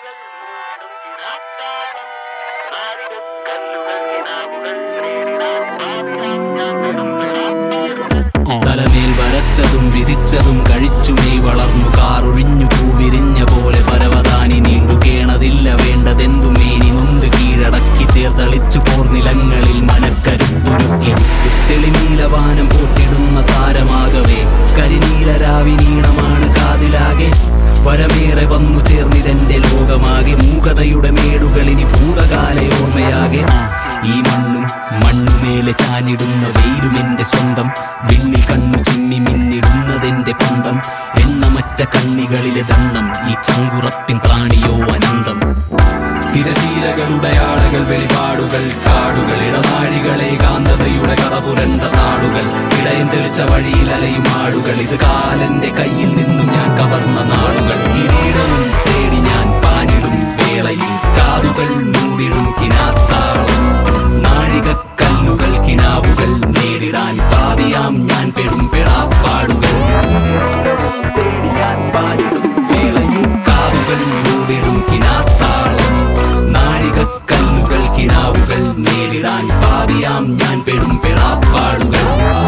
തലമേൽ വരച്ചതും വിധിച്ചതും കഴിച്ചുമേ വളർന്നു കാറൊഴിഞ്ഞു പൂവിരിഞ്ഞ പോലെ പരവതാനി നീണ്ടു കേണതില്ല വേണ്ടതെന്തും മേനി നൊന്ത് കീഴടക്കി തേർതളിച്ചു പോർനിലങ്ങളിൽ മനക്കരുത്തൊരുക്കി തെളിനീലവാനം പോറ്റിടുന്ന താരമാകവേ കരിനീലരാവിനീണമാണ് കാതിലാകെ വരമേറെ വന്നു ചേർന്നിതെന്റെ ലോകമാകെ മൂകതയുടെ മേടുകളിനി ഭൂതകാല ഓർമ്മയാകെ ഈ മണ്ണും മണ്ണുമേലെ ചാഞ്ഞിടുന്ന വെയിലും എന്റെ സ്വന്തം വിണ്ണി കണ്ണു ചിമ്മി മിന്നിടുന്നതെന്റെ പന്തം എണ്ണമറ്റ കണ്ണികളിലെ ദണ്ണം ഈ ചങ്കുറപ്പിൻ പ്രാണിയോ അനന്തം തിരശീലകളുടെ ആടകൾ വെളിപാടുകൾ കാടുകൾ ഇടനാഴികളെ കാന്തതയുടെ കറപുരണ്ട നാടുകൾ ഇടയം തെളിച്ച വഴിയിൽ അലയും ആടുകൾ ഇത് കാലന്റെ കയ്യിൽ നിന്നും ഞാൻ കവർന്ന നാടുകൾ കിരീടവും തേടി ഞാൻ പാഞ്ഞിടും വേളയിൽ കാതുകൾ മൂടിടും കിനാത്താളം നാഴികക്കല്ലുകൾ കിനാവുകൾ നേരിടാൻ പാവിയാം ഞാൻ പെടും പെടാപ്പാടുകൾ തേടി ഞാൻ പാഞ്ഞിടും വേളയിൽ കാതുകൾ മൂടിടും കിനാത്താളം നാഴികക്കല്ലുകൾ കിനാവുകൾ നേരിടാൻ പാവിയാം ഞാൻ പെടും പെടാപ്പാടുകൾ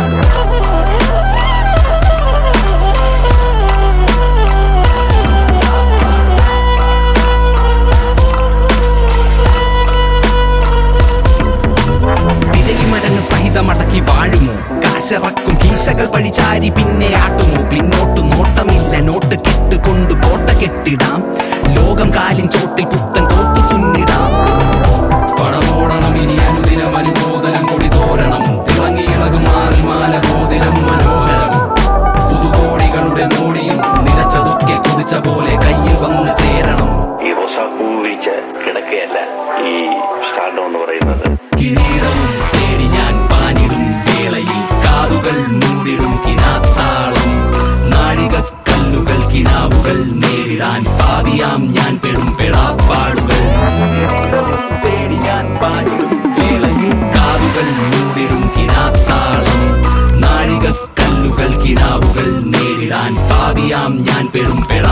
തിരയുമരങ്ങ് സഹിതമടക്കി വാഴുമോ കാശിറക്കും കീശകൾ പഴിചാരി പിന്നെ ആട്ടുമോ പിന്നോട്ട് നോട്ടമില്ല നോട്ട് കെട്ടുകൊണ്ട് കോട്ട കെട്ടിടാം ലോകം കാലിൻ ചോട്ടിൽ പുത്തൻ കോട്ടു തുന്നിടാം പടമോടണം ഇനി അനുദിനം അനുബോധനം കൊടി തോരണം തിളങ്ങി ഇളകും മാറിൽ മാനബോധിനം മനോഹരം പുതുകോടികളുടെ മോടിയും നിലച്ചതൊക്കെ കൊതിച്ച പോലെ കയ്യിൽ വന്ന് ചേരണം ഈ റോസാപ്പൂ വിരിച്ച് കിടക്കുകയല്ല ഈ സ്റ്റാൻഡോ എന്ന് പറയുന്നത് കിരീടവും തേടി ഞാൻ പാഞ്ഞിടും വേളയിൽ കാതുകൾ മൂടിടും കിനാത്താളം നാഴികക്കല്ലുകൾ കിനാവുകൾ നേരിടാൻ പാവിയാം ഞാൻ പെടും പെടാപ്പാടുകൾ തേടി ഞാൻ പാഞ്ഞിടും വേളയിൽ കാതുകൾ മൂടിടും കിനാത്താളം നാഴികക്കല്ലുകൾ കിനാവുകൾ നേരിടാൻ പാവിയാം ഞാൻ പെടും പെടാ